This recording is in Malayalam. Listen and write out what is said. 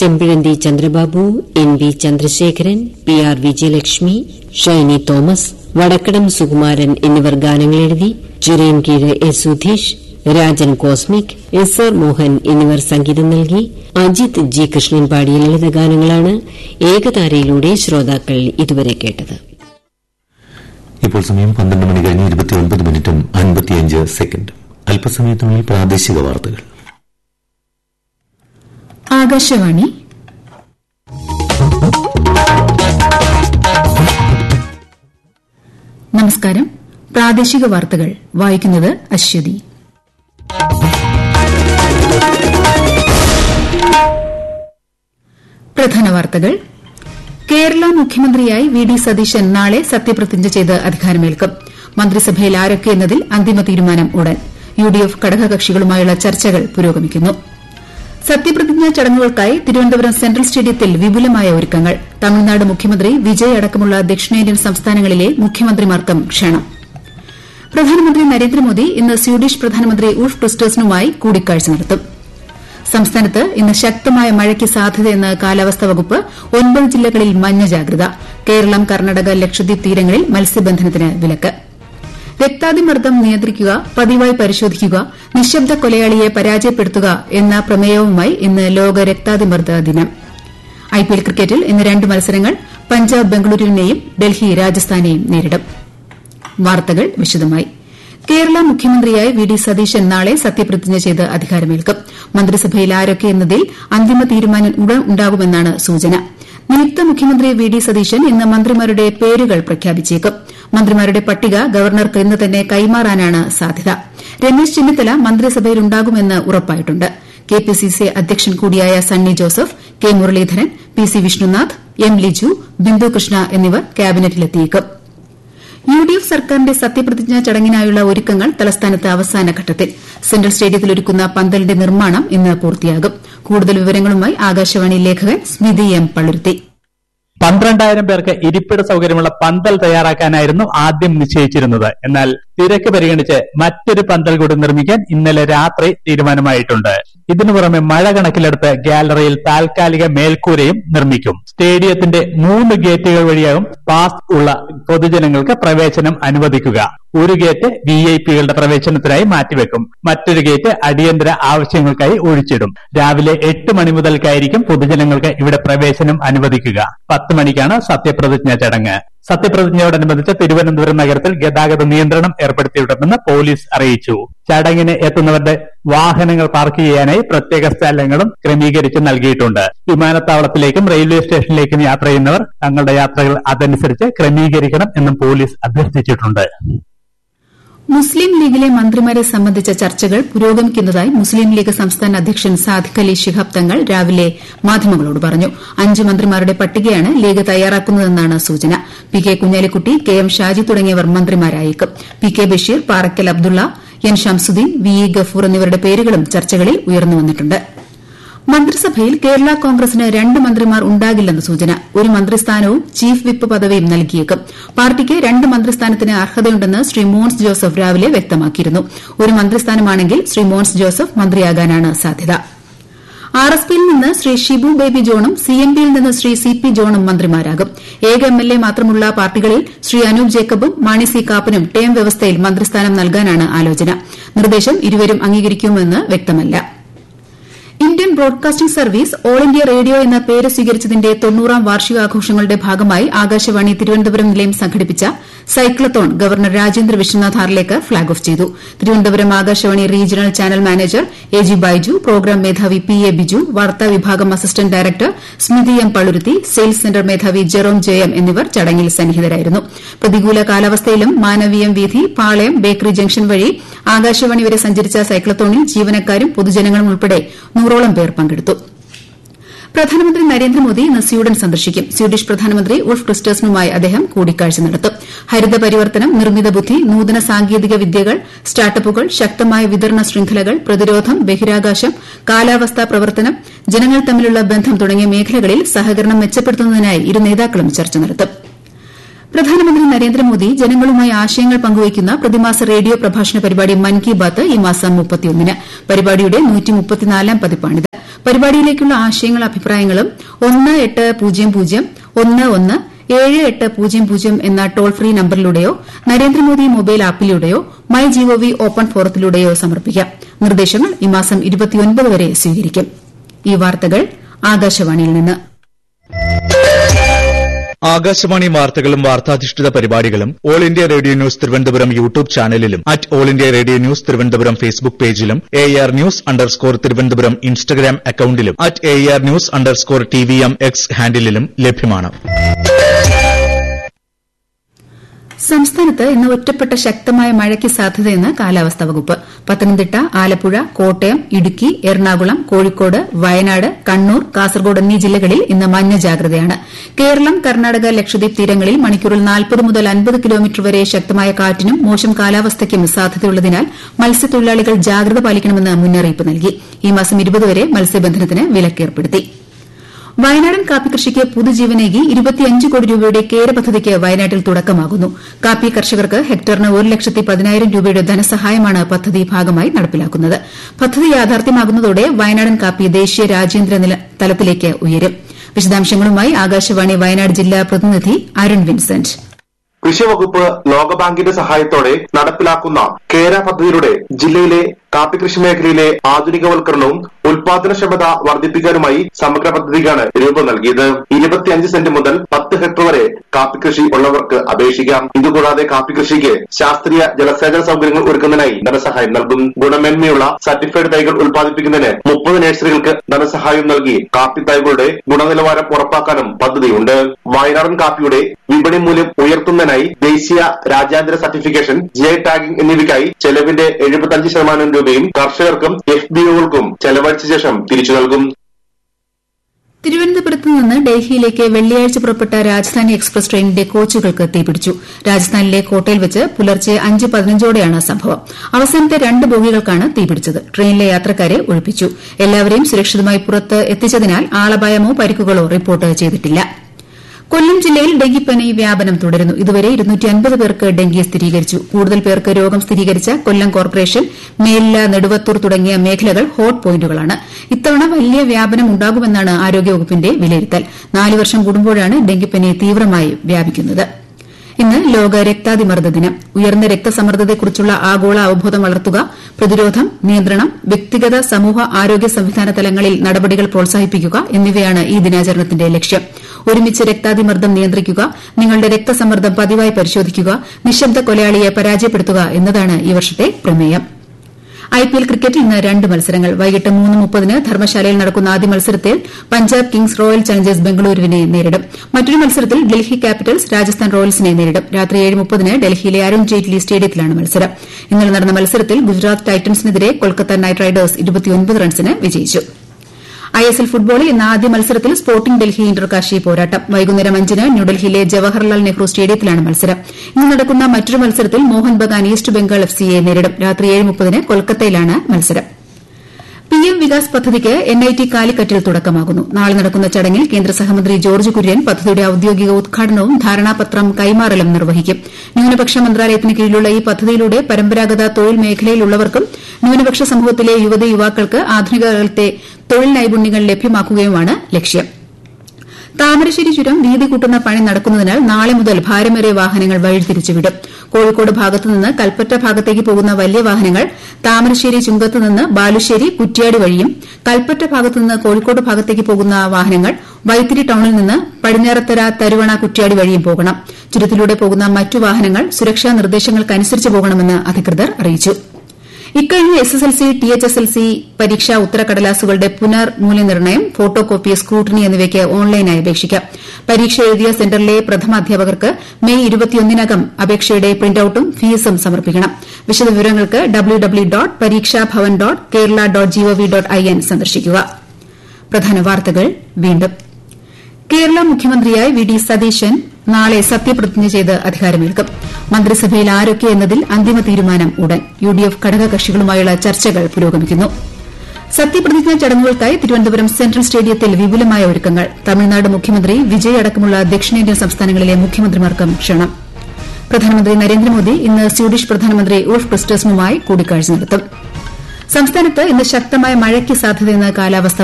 ചെമ്പിഴന്തി Chandrababu N V Chandrasekharan P R Vijayalakshmi Shiny Thomas Vadakkadam Sukumaran എന്നിവർ ഗാനങ്ങളെഴുതി Chirayinkeezh S Sudheesh Rajan cosmic S R Mohan എന്നിവർ സംഗീതം നൽകി അജിത് ജി കൃഷ്ണൻ പാടിയ ലളിതഗാനങ്ങളാണ് ഏകതാരയിലൂടെ ശ്രോതാക്കൾ ഇതുവരെ കേട്ടത് ഇപ്പോൾ സമയം പന്ത്രണ്ട് മണി കഴിഞ്ഞ് ഇരുപത്തിയൊൻപത് മിനിറ്റും അൻപത്തിയഞ്ച് സെക്കൻഡ് അല്പസമയത്തിനുള്ളിൽ പ്രാദേശിക വാർത്തകൾ ആകാശവാണി നമസ്കാരം പ്രാദേശിക വാർത്തകൾ വായിക്കുന്നത് അശ്വതി പ്രധാന വാർത്തകൾ കേരള മുഖ്യമന്ത്രിയായി വി ഡി സതീശൻ നാളെ സത്യപ്രതിജ്ഞ ചെയ്ത് അധികാരമേൽക്കും മന്ത്രിസഭയിൽ ആരൊക്കെ എന്നതിൽ അന്തിമ തീരുമാനം ഉടൻ യു ഡി എഫ് ഘടകകക്ഷികളുമായുള്ള ചർച്ചകൾ പുരോഗമിക്കുന്നു സത്യപ്രതിജ്ഞാ ചടങ്ങുകൾക്കായി തിരുവനന്തപുരം സെൻട്രൽ സ്റ്റേഡിയത്തിൽ വിപുലമായ ഒരുക്കങ്ങൾ തമിഴ്നാട് മുഖ്യമന്ത്രി വിജയ് അടക്കമുള്ള ദക്ഷിണേന്ത്യൻ സംസ്ഥാനങ്ങളിലെ മുഖ്യമന്ത്രിമാർക്കും ക്ഷണം പ്രധാനമന്ത്രി നരേന്ദ്രമോദി ഇന്ന് സ്വീഡിഷ് പ്രധാനമന്ത്രി ഉൾഫ് ക്രിസ്റ്റേഴ്സനുമായി കൂടിക്കാഴ്ച നടത്തും സംസ്ഥാനത്ത് ഇന്ന് ശക്തമായ മഴയ്ക്ക് സാധ്യതയെന്ന് കാലാവസ്ഥാ വകുപ്പ് ഒൻപത് ജില്ലകളിൽ മഞ്ഞ ജാഗ്രത കേരളം കർണാടക ലക്ഷദ്വീപ് തീരങ്ങളിൽ മത്സ്യബന്ധനത്തിന് വിലക്ക് രക്താതിമർദ്ദം നിയന്ത്രിക്കുക പതിവായി പരിശോധിക്കുക നിശബ്ദ കൊലയാളിയെ പരാജയപ്പെടുത്തുക എന്ന പ്രമേയവുമായി ഇന്ന് ലോക രക്താതിമർദ്ദ ദിനം ഐപിഎൽ ക്രിക്കറ്റിൽ ഇന്ന് രണ്ട് മത്സരങ്ങൾ പഞ്ചാബ് ബംഗളൂരുവിനെയും ഡൽഹി രാജസ്ഥാനെയും നേരിടും വാർത്തകൾ വിശദമായി കേരള മുഖ്യമന്ത്രിയായി വി ഡി സതീശൻ നാളെ സത്യപ്രതിജ്ഞ ചെയ്ത് അധികാരമേൽക്കും മന്ത്രിസഭയിൽ ആരൊക്കെ എന്നതിൽ അന്തിമ തീരുമാനം ഉടൻ ഉണ്ടാകുമെന്നാണ് സൂചന നിയുക്ത മുഖ്യമന്ത്രി വി ഡി സതീശൻ ഇന്ന് മന്ത്രിമാരുടെ പേരുകൾ പ്രഖ്യാപിച്ചേക്കും മന്ത്രിമാരുടെ പട്ടിക ഗവർണർക്ക് ഇന്ന് തന്നെ കൈമാറാനാണ് സാധ്യത രമേശ് ചെന്നിത്തല മന്ത്രിസഭയിലുണ്ടാകുമെന്ന് ഉറപ്പായിട്ടുണ്ട് കെപിസിസി അധ്യക്ഷൻ കൂടിയായ Sunny Joseph K Muraleedharan P C Vishnunath M Liju Bindhu Krishna എന്നിവർ ക്യാബിനറ്റിലെത്തിയേക്കും യു ഡി എഫ് സർക്കാരിന്റെ സത്യപ്രതിജ്ഞാ ചടങ്ങിനായുള്ള ഒരുക്കങ്ങൾ തലസ്ഥാനത്ത് അവസാന ഘട്ടത്തിൽ സെൻട്രൽ സ്റ്റേഡിയത്തിൽ ഒരുക്കുന്ന പന്തലിന്റെ നിർമ്മാണം ഇന്ന് പൂർത്തിയാകും കൂടുതൽ വിവരങ്ങളുമായി ആകാശവാണി ലേഖകൻ സ്മിതി എം പള്ളുരുത്തി പന്ത്രണ്ടായിരം പേർക്ക് ഇരിപ്പിട സൗകര്യമുള്ള പന്തൽ തയ്യാറാക്കാനായിരുന്നു ആദ്യം നിശ്ചയിച്ചിരുന്നത് എന്നാൽ തിരക്ക് പരിഗണിച്ച് മറ്റൊരു പന്തൽ കൂടി നിർമ്മിക്കാൻ ഇന്നലെ രാത്രി തീരുമാനമായിട്ടുണ്ട് ഇതിനു പുറമെ മഴ കണക്കിലെടുത്ത് ഗാലറിയിൽ താൽക്കാലിക മേൽക്കൂരയും നിർമ്മിക്കും സ്റ്റേഡിയത്തിന്റെ മൂന്ന് ഗേറ്റുകൾ വഴിയാകും പാസ് ഉള്ള പൊതുജനങ്ങൾക്ക് പ്രവേശനം അനുവദിക്കുക ഒരു ഗേറ്റ് വി ഐ പികളുടെ പ്രവേശനത്തിനായി മാറ്റിവെക്കും മറ്റൊരു ഗേറ്റ് അടിയന്തര ആവശ്യങ്ങൾക്കായി ഒഴിച്ചിടും രാവിലെ എട്ട് മണി മുതൽക്കായിരിക്കും പൊതുജനങ്ങൾക്ക് ഇവിടെ പ്രവേശനം അനുവദിക്കുക പത്ത് മണിക്കാണ് സത്യപ്രതിജ്ഞാ ചടങ്ങ് സത്യപ്രതിജ്ഞയോടനുബന്ധിച്ച് തിരുവനന്തപുരം നഗരത്തിൽ ഗതാഗത നിയന്ത്രണം ഏർപ്പെടുത്തിയിട്ടുണ്ടെന്ന് പോലീസ് അറിയിച്ചു ചടങ്ങിന് എത്തുന്നവരുടെ വാഹനങ്ങൾ പാർക്ക് ചെയ്യാനായി പ്രത്യേക സ്ഥലങ്ങളും ക്രമീകരിച്ച് നൽകിയിട്ടുണ്ട് വിമാനത്താവളത്തിലേക്കും റെയിൽവേ സ്റ്റേഷനിലേക്കും യാത്ര ചെയ്യുന്നവർ തങ്ങളുടെ യാത്രകൾ അതനുസരിച്ച് ക്രമീകരിക്കണം എന്നും പോലീസ് അഭ്യർത്ഥിച്ചിട്ടുണ്ട് മുസ്ലിം ലീഗിലെ മന്ത്രിമാരെ സംബന്ധിച്ച ചർച്ചകൾ പുരോഗമിക്കുന്നതായി മുസ്ലിം ലീഗ് സംസ്ഥാന അധ്യക്ഷൻ സാദിഖ് അലി ശിഹാബ് തങ്ങൾ രാവിലെ മാധ്യമങ്ങളോട് പറഞ്ഞു അഞ്ച് മന്ത്രിമാരുടെ പട്ടികയാണ് ലീഗ് തയ്യാറാക്കുന്നതെന്നാണ് സൂചന P K Kunhalikutty K M Shaji തുടങ്ങിയവർ മന്ത്രിമാരായേക്കും P K Basheer Parakkal Abdulla N Shamsuddin V E Gafoor എന്നിവരുടെ പേരുകളും ചർച്ചകളിൽ ഉയർന്നുവന്നിട്ടുണ്ട് മന്ത്രിസഭയിൽ കേരള കോൺഗ്രസിന് രണ്ട് മന്ത്രിമാർ ഉണ്ടാകില്ലെന്ന് സൂചന ഒരു മന്ത്രിസ്ഥാനവും ചീഫ് വിപ്പ് പദവിയും നൽകിയേക്കും പാർട്ടിക്ക് രണ്ട് മന്ത്രിസ്ഥാനത്തിന് അർഹതയുണ്ടെന്ന് ശ്രീ മോൻസ് ജോസഫ് രാവിലെ വ്യക്തമാക്കിയിരുന്നു ഒരു മന്ത്രിസ്ഥാനമാണെങ്കിൽ ശ്രീ മോൻസ് ജോസഫ് മന്ത്രിയാകാനാണ് സാധ്യത ആർ എസ് പിയിൽ നിന്ന് ശ്രീ ഷിബു ബേബി ജോണും സി എം പിയിൽ നിന്ന് ശ്രീ സി പി ജോണും മന്ത്രിമാരാകും ഏക എം എൽ എ മാത്രമുള്ള പാർട്ടികളിൽ ശ്രീ അനൂപ് ജേക്കബും മാണി സി കാപ്പനും ടേം വ്യവസ്ഥയിൽ മന്ത്രിസ്ഥാനം നൽകാനാണ് ആലോചന നിർദ്ദേശം ഇരുവരും അംഗീകരിക്കുമെന്ന് വ്യക്തമല്ല Indian broadcasting service all India radio എന്ന പേര് സ്വീകരിച്ചതിന്റെ തൊണ്ണൂറാം വാർഷികാഘോഷങ്ങളുടെ ഭാഗമായി ആകാശവാണി തിരുവനന്തപുരം നിലയം സംഘടിപ്പിച്ച cyclathon governor Rajendra Vishwanath Arlekar flag off ചെയ്തു Thiruvananthapuram Akashvani regional channel manager A G Baiju program മേധാവി പി എ ബിജു വാർത്താ വിഭാഗം assistant director Smithi M Palluruthy sales centre മേധാവി ജെറോം ജയം എന്നിവർ ചടങ്ങിൽ സന്നിഹിതരായിരുന്നു പ്രതികൂല കാലാവസ്ഥയിലും മാനവീയം വീഥി പാളയം ബേക്കറി ജംഗ്ഷൻ വഴി ആകാശവാണി വരെ സഞ്ചരിച്ച സൈക്ലത്തോണിൽ ജീവനക്കാരും പൊതുജനങ്ങളും ഉൾപ്പെടെ നൂറോളം പേർ പങ്കെടുത്തു പ്രധാനമന്ത്രി നരേന്ദ്രമോദി ഇന്ന് സ്വീഡൻ സന്ദർശിക്കും സ്വീഡിഷ് പ്രധാനമന്ത്രി ഉൾഫ് ക്രിസ്റ്റേഴ്സനുമായി അദ്ദേഹം കൂടിക്കാഴ്ച നടത്തും ഹരിത പരിവർത്തനം നിർമ്മിത ബുദ്ധി നൂതന സാങ്കേതിക വിദ്യകൾ സ്റ്റാർട്ടപ്പുകൾ ശക്തമായ വിതരണ ശൃംഖലകൾ പ്രതിരോധം ബഹിരാകാശം കാലാവസ്ഥാ പ്രവർത്തനം ജനങ്ങൾ തമ്മിലുള്ള ബന്ധം തുടങ്ങിയ മേഖലകളിൽ സഹകരണം മെച്ചപ്പെടുത്തുന്നതിനായി ഇരു നേതാക്കളും ചർച്ച നടത്തും പ്രധാനമന്ത്രി നരേന്ദ്രമോദി ജനങ്ങളുമായി ആശയങ്ങൾ പങ്കുവയ്ക്കുന്ന പ്രതിമാസ റേഡിയോ പ്രഭാഷണ പരിപാടി മൻ കി ബാത്ത് ഈ മാസം മുപ്പത്തിയൊന്നിന് പരിപാടിയുടെ പതിപ്പാണിത് പരിപാടിയിലേക്കുള്ള ആശയങ്ങളും അഭിപ്രായങ്ങളും ഒന്ന് എട്ട് പൂജ്യം പൂജ്യം ഒന്ന് ഒന്ന് ഏഴ് എട്ട് പൂജ്യം പൂജ്യം എന്ന ടോൾ ഫ്രീ നമ്പറിലൂടെയോ നരേന്ദ്രമോദി മൊബൈൽ ആപ്പിലൂടെയോ മൈ ജിഒവി ഓപ്പൺ ഫോറത്തിലൂടെയോ സമർപ്പിക്കാം നിർദ്ദേശങ്ങൾ ഈ മാസം വരെ സ്വീകരിക്കും ഈ വാർത്തകൾ ആകാശവാണിയിൽ നിന്ന് ആകാശവാണി വാർത്തകളും വാർത്താധിഷ്ഠിത പരിപാടികളും all India radio news Thiruvananthapuram YouTube ചാനലിലും at all India radio news Thiruvananthapuram Facebook പേജിലും A R news underscore Thiruvananthapuram Instagram അക്കൌണ്ടിലും at A R news underscore T V M X ഹാൻഡിലും ലഭ്യമാണ് സംസ്ഥാനത്ത് ഇന്ന് ഒറ്റപ്പെട്ട ശക്തമായ മഴയ്ക്ക് സാധ്യതയെന്ന് കാലാവസ്ഥാ വകുപ്പ് പത്തനംതിട്ട ആലപ്പുഴ കോട്ടയം ഇടുക്കി എറണാകുളം കോഴിക്കോട് വയനാട് കണ്ണൂർ കാസർഗോഡ് എന്നീ ജില്ലകളിൽ ഇന്ന് മഞ്ഞ ജാഗ്രതയാണ് കേരളം കർണാടക ലക്ഷദ്വീപ് തീരങ്ങളിൽ മണിക്കൂറിൽ നാൽപ്പത് മുതൽ അൻപത് കിലോമീറ്റർ വരെ ശക്തമായ കാറ്റിനും മോശം കാലാവസ്ഥയ്ക്കും സാധ്യതയുള്ളതിനാൽ മത്സ്യത്തൊഴിലാളികൾ ജാഗ്രത പാലിക്കണമെന്ന് മുന്നറിയിപ്പ് നൽകി ഈ മാസം വരെ മത്സ്യബന്ധനത്തിന് വിലക്കേർപ്പെടുത്തി വയനാടൻ കാപ്പി കൃഷിക്ക് പുതുജീവനേകി ഇരുപത്തിയഞ്ച് കോടി രൂപയുടെ കേര പദ്ധതിക്ക് വയനാട്ടിൽ തുടക്കമാകുന്നു കാപ്പി കർഷകർക്ക് ഹെക്ടറിന് ഒരു ലക്ഷത്തി പതിനായിരം രൂപയുടെ ധനസഹായമാണ് പദ്ധതി ഭാഗമായി നടപ്പിലാക്കുന്നത് പദ്ധതി യാഥാർത്ഥ്യമാകുന്നതോടെ വയനാടൻ കാപ്പി ദേശീയ രാജ്യാന്തര തലത്തിലേക്ക് ഉയരും വിശദാംശങ്ങളുമായി ആകാശവാണി വയനാട് ജില്ലാ പ്രതിനിധി അരുൺ വിൻസെന്റ് കൃഷിവകുപ്പ് ലോകബാങ്കിന്റെ സഹായത്തോടെ നടപ്പിലാക്കുന്ന കേര പദ്ധതിയിലൂടെ ജില്ലയിലെ കാപ്പി കൃഷി മേഖലയിലെ ആധുനികവൽക്കരണവും ഉൽപാദനക്ഷമത വർദ്ധിപ്പിക്കാനുമായി സമഗ്ര പദ്ധതിക്കാണ് രൂപം നൽകിയത് ഇരുപത്തിയഞ്ച് സെന്റ് മുതൽ പത്ത് ഹെക്ടർ വരെ കാപ്പി കൃഷി ഉള്ളവർക്ക് അപേക്ഷിക്കാം ഇതുകൂടാതെ കാപ്പി കൃഷിക്ക് ശാസ്ത്രീയ ജലസേചന സൗകര്യങ്ങൾ ഒരുക്കുന്നതിനായി ധനസഹായം നൽകും ഗുണമേന്മയുള്ള സർട്ടിഫൈഡ് തൈകൾ ഉൽപ്പാദിപ്പിക്കുന്നതിന് മുപ്പത് നഴ്സറികൾക്ക് ധനസഹായം നൽകി കാപ്പി തൈകളുടെ ഗുണനിലവാരം ഉറപ്പാക്കാനും പദ്ധതിയുണ്ട് വയനാടൻ കാപ്പിയുടെ വിപണി മൂല്യം ഉയർത്തുന്നതിനായി ദേശീയ രാജ്യാന്തര സർട്ടിഫിക്കേഷൻ ജെ ടാഗിംഗ് എന്നിവയ്ക്കായി ചെലവിന്റെ എഴുപത്തഞ്ച് ശതമാനം രൂപയും കർഷകർക്കും എഫ് ബി ഒകൾക്കും ചെലവഴിച്ച ശേഷം തിരിച്ചു നൽകും തിരുവനന്തപുരത്ത് നിന്ന് ഡൽഹിയിലേക്ക് വെള്ളിയാഴ്ച പുറപ്പെട്ട രാജധാനി എക്സ്പ്രസ് ട്രെയിനിന്റെ കോച്ചുകൾക്ക് തീപിടിച്ചു രാജസ്ഥാനിലെ കോട്ടയിൽ വെച്ച് പുലർച്ചെ അഞ്ച് പതിനഞ്ചോടെയാണ് സംഭവം അവസാനത്തെ രണ്ട് ബോഗികൾക്കാണ് തീപിടിച്ചത് ട്രെയിനിലെ യാത്രക്കാരെ ഒഴിപ്പിച്ചു എല്ലാവരെയും സുരക്ഷിതമായി പുറത്ത് എത്തിച്ചതിനാൽ ആളപായമോ പരിക്കുകളോ റിപ്പോർട്ട് ചെയ്തിട്ടില്ല കൊല്ലം ജില്ലയിൽ ഡെങ്കിപ്പനി വ്യാപനം തുടരുന്നു ഇതുവരെ പേർക്ക് ഡെങ്കി സ്ഥിരീകരിച്ചു കൂടുതൽ പേർക്ക് രോഗം സ്ഥിരീകരിച്ച കൊല്ലം കോർപ്പറേഷൻ മേലില നെടുവത്തൂർ തുടങ്ങിയ മേഖലകൾ ഹോട്ട് പോയിന്റുകളാണ് ഇത്തവണ വലിയ വ്യാപനം ഉണ്ടാകുമെന്നാണ് ആരോഗ്യവകുപ്പിന്റെ വിലയിരുത്തൽ നാല് വർഷം കൂടുമ്പോഴാണ് ഡെങ്കിപ്പനി തീവ്രമായി വ്യാപിക്കുന്നത് ഇന്ന് ലോക രക്താതിമർദ്ദ ദിനം ഉയർന്ന രക്തസമ്മർദ്ദത്തെക്കുറിച്ചുള്ള ആഗോള അവബോധം വളർത്തുക പ്രതിരോധം നിയന്ത്രണം വ്യക്തിഗത സമൂഹ ആരോഗ്യ സംവിധാന തലങ്ങളിൽ നടപടികൾ പ്രോത്സാഹിപ്പിക്കുക എന്നിവയാണ് ഈ ദിനാചരണത്തിന്റെ ലക്ഷ്യം ഒരുമിച്ച് രക്താതിമർദ്ദം നിയന്ത്രിക്കുക നിങ്ങളുടെ രക്തസമ്മർദ്ദം പതിവായി പരിശോധിക്കുക നിശബ്ദ കൊലയാളിയെ പരാജയപ്പെടുത്തുക എന്നതാണ് ഈ വർഷത്തെ പ്രമേയം ഐപിഎൽ ക്രിക്കറ്റിൽ ഇന്ന് രണ്ട് മത്സരങ്ങൾ വൈകിട്ട് മൂന്ന് മുപ്പതിന് ധർമ്മശാലയിൽ നടക്കുന്ന ആദ്യ മത്സരത്തിൽ പഞ്ചാബ് കിങ്സ് റോയൽ ചലഞ്ചേഴ്സ് ബംഗളൂരുവിനെ നേരിടും മറ്റൊരു മത്സരത്തിൽ ഡൽഹി ക്യാപിറ്റൽസ് രാജസ്ഥാൻ റോയൽസിനെ നേരിടും രാത്രി ഏഴ് മുപ്പതിന് ഡൽഹിയിലെ അരുൺ ജെയ്റ്റ്ലി സ്റ്റേഡിയത്തിലാണ് മത്സരം ഇന്നലെ നടന്ന മത്സരത്തിൽ ഗുജറാത്ത് ടൈറ്റൻസിനെതിരെ കൊൽക്കത്ത നൈറ്റ് റൈഡേഴ്സ് റൺസിന് വിജയിച്ചു ഐഎസ്എൽ ഫുട്ബോളിൽ ഇന്ന് ആദ്യ മത്സരത്തിൽ സ്പോർട്ടിംഗ് ഡൽഹി ഇന്റർകാശി പോരാട്ടം വൈകുന്നേരം അഞ്ചിന് ന്യൂഡൽഹിയിലെ ജവഹർലാൽ നെഹ്റു സ്റ്റേഡിയത്തിലാണ് മത്സരം ഇന്ന് നടക്കുന്ന മറ്റൊരു മത്സരത്തിൽ മോഹൻ ബഗാൻ ഈസ്റ്റ് ബംഗാൾ എഫ് സിയെ നേരിടും രാത്രി ഏഴ് മുപ്പതിന് കൊൽക്കത്തയിലാണ് മത്സരം പിഎം വികാസ് പദ്ധതിക്ക് എൻഐടി കാലിക്കറ്റിൽ തുടക്കമാകുന്നു നാളെ നടക്കുന്ന ചടങ്ങിൽ കേന്ദ്ര സഹമന്ത്രി ജോർജ് കുര്യൻ പദ്ധതിയുടെ ഔദ്യോഗിക ഉദ്ഘാടനവും ധാരണാപത്രം കൈമാറലും നിർവഹിക്കും ന്യൂനപക്ഷ മന്ത്രാലയത്തിന് കീഴിലുള്ള ഈ പദ്ധതിയിലൂടെ പരമ്പരാഗത തൊഴിൽ മേഖലയിലുള്ളവർക്കും ന്യൂനപക്ഷ സമൂഹത്തിലെ യുവതി യുവാക്കൾക്ക് ആധുനിക കാലത്തെ തൊഴിൽ നൈപുണ്യങ്ങൾ ലഭ്യമാക്കുകയുമാണ് ലക്ഷ്യം താമരശ്ശേരി ചുരം വീതി കൂട്ടുന്ന പണി നടക്കുന്നതിനാൽ നാളെ മുതൽ ഭാരമേറിയ വാഹനങ്ങൾ വഴിതിരിച്ചുവിടും കോഴിക്കോട് ഭാഗത്തുനിന്ന് കൽപ്പറ്റ ഭാഗത്തേക്ക് പോകുന്ന വലിയ വാഹനങ്ങൾ താമരശ്ശേരി ചുങ്കത്ത് നിന്ന് ബാലുശ്ശേരി കുറ്റ്യാടി വഴിയും കൽപ്പറ്റ ഭാഗത്തുനിന്ന് കോഴിക്കോട് ഭാഗത്തേക്ക് പോകുന്ന വാഹനങ്ങൾ വൈത്തിരി ടൌണിൽ നിന്ന് പടിഞ്ഞാറത്തര തരുവണ കുറ്റ്യാടി വഴിയും പോകണം ചുരത്തിലൂടെ പോകുന്ന മറ്റു വാഹനങ്ങൾ സുരക്ഷാ നിർദ്ദേശങ്ങൾക്കനുസരിച്ച് പോകണമെന്ന് അധികൃതർ അറിയിച്ചു ഇക്കഴിഞ്ഞ എസ്എസ്എൽസി ടിഎച്ച്എസ്എൽസി പരീക്ഷാ ഉത്തരക്കടലാസുകളുടെ പുനർമൂല്യനിർണ്ണയം ഫോട്ടോ കോപ്പി സ്ക്രൂട്ടനി എന്നിവയ്ക്ക് ഓൺലൈനായി അപേക്ഷിക്കാം പരീക്ഷ എഴുതിയ സെന്ററിലെ പ്രഥമാധ്യാപകർക്ക് മെയ് ഇരുപത്തിയൊന്നിനകം അപേക്ഷയുടെ പ്രിന്റൌട്ടും ഫീസും സമർപ്പിക്കണം വിശദവിവരങ്ങൾക്ക് W W dot Pareekshabhavan dot Kerala dot gov dot I N സന്ദർശിക്കുക പ്രധാന വാർത്തകൾ വീണ്ടും കേരള മുഖ്യമന്ത്രിയായി വി ഡി സതീശൻ നാളെ സത്യപ്രതിജ്ഞ ചെയ്ത് അധികാരമേൽക്കും മന്ത്രിസഭയിൽ ആരൊക്കെ എന്നതിൽ അന്തിമ തീരുമാനം ഉടൻ യു ഡി എഫ് ഘടകകക്ഷികളുമായുള്ള ചർച്ചകൾ പുരോഗമിക്കുന്നു സത്യപ്രതിജ്ഞാ ചടങ്ങുകൾക്കായി തിരുവനന്തപുരം സെൻട്രൽ സ്റ്റേഡിയത്തിൽ വിപുലമായ ഒരുക്കങ്ങൾ തമിഴ്നാട് മുഖ്യമന്ത്രി വിജയ് അടക്കമുള്ള ദക്ഷിണേന്ത്യൻ സംസ്ഥാനങ്ങളിലെ മുഖ്യമന്ത്രിമാർക്കും ക്ഷണം പ്രധാനമന്ത്രി നരേന്ദ്രമോദി ഇന്ന് സ്വീഡിഷ് പ്രധാനമന്ത്രി ഉൾഫ് ക്രിസ്റ്റേഴ്സണുമായി കൂടിക്കാഴ്ച നടത്തും സംസ്ഥാനത്ത് ഇന്ന് ശക്തമായ മഴയ്ക്ക് സാധ്യതയെന്ന് കാലാവസ്ഥാ